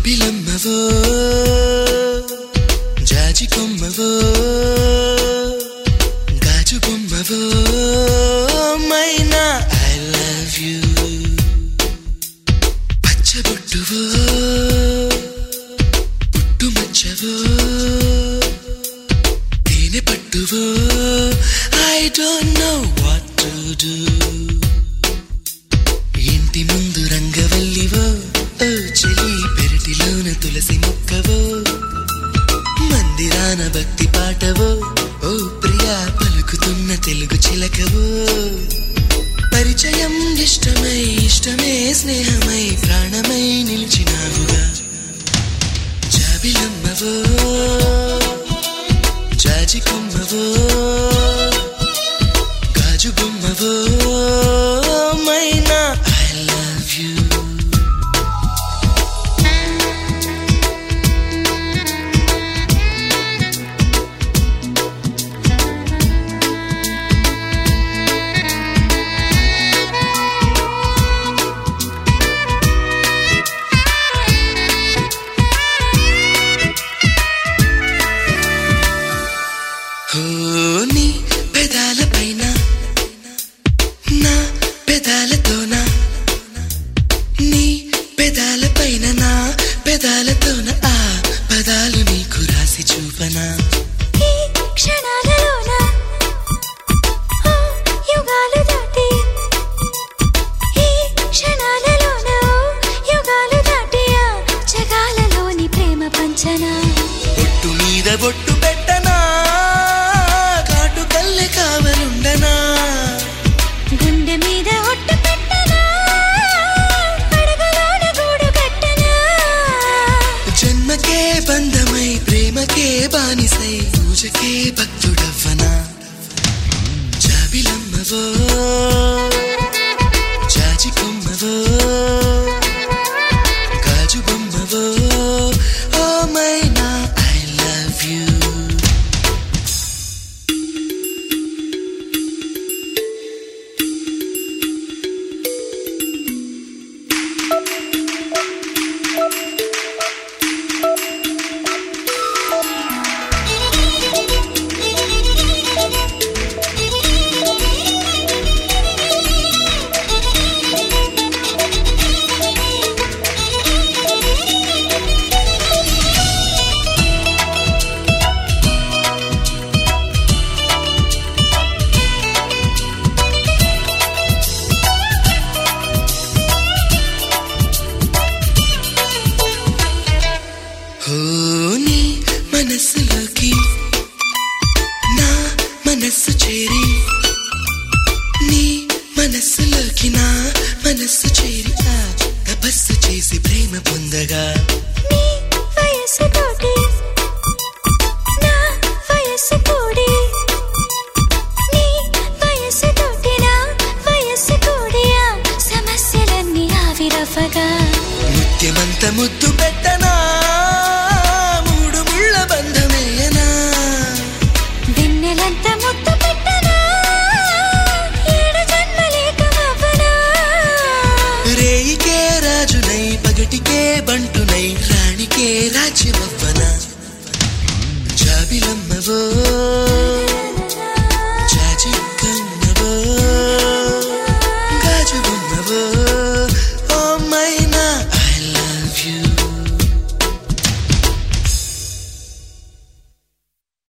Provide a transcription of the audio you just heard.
జాబిలమ్మవో జాజి కొమ్మవో గాజు బొమ్మవో మైనా ఐ లవ్ యూ పచ్చబొట్టువో పుట్టు మచ్చవో తేనె పట్టువో I don't know what to do ఇంటి ముందు రంగవల్లివో ఓ చెలి పెరటిలోన తులసి మొక్కవో మందిరాన భక్తి పాటవో ఓ ప్రియా పలుకుతున్న తెలుగు చిలకవో పరిచయం ఇష్టమై ఇష్టమే స్నేహమై ప్రాణమై నిలిచినావుగా జాబిలమ్మవో జాజి కొమ్మవో గాజు బొమ్మవో మైనా ఐ లవ్ యూ ఓ నీ పెదాల పైన నా పెదాలతోన నీ పెదాల పైన నా పెదాలతోన ఆ పదాలు నీకు రాసి చూపనా ఈ క్షణాలలోన ఆ యుగాలు దాటి ఈ క్షణాలలోన ఓ యుగాలు దాటి ఆ జగాలలోని ప్రేమ పంచన బొట్టు మీద బొట్టు పెట్టనా కాటు కల్లె కావలుండనా గుండె మీద ఒట్టు పెట్టనా అడగలోన గూడు కట్టనా జన్మకే బంధమై ప్రేమకే బానిసై పూజకే భక్తుడవ్వనా జాబిలమ్మవో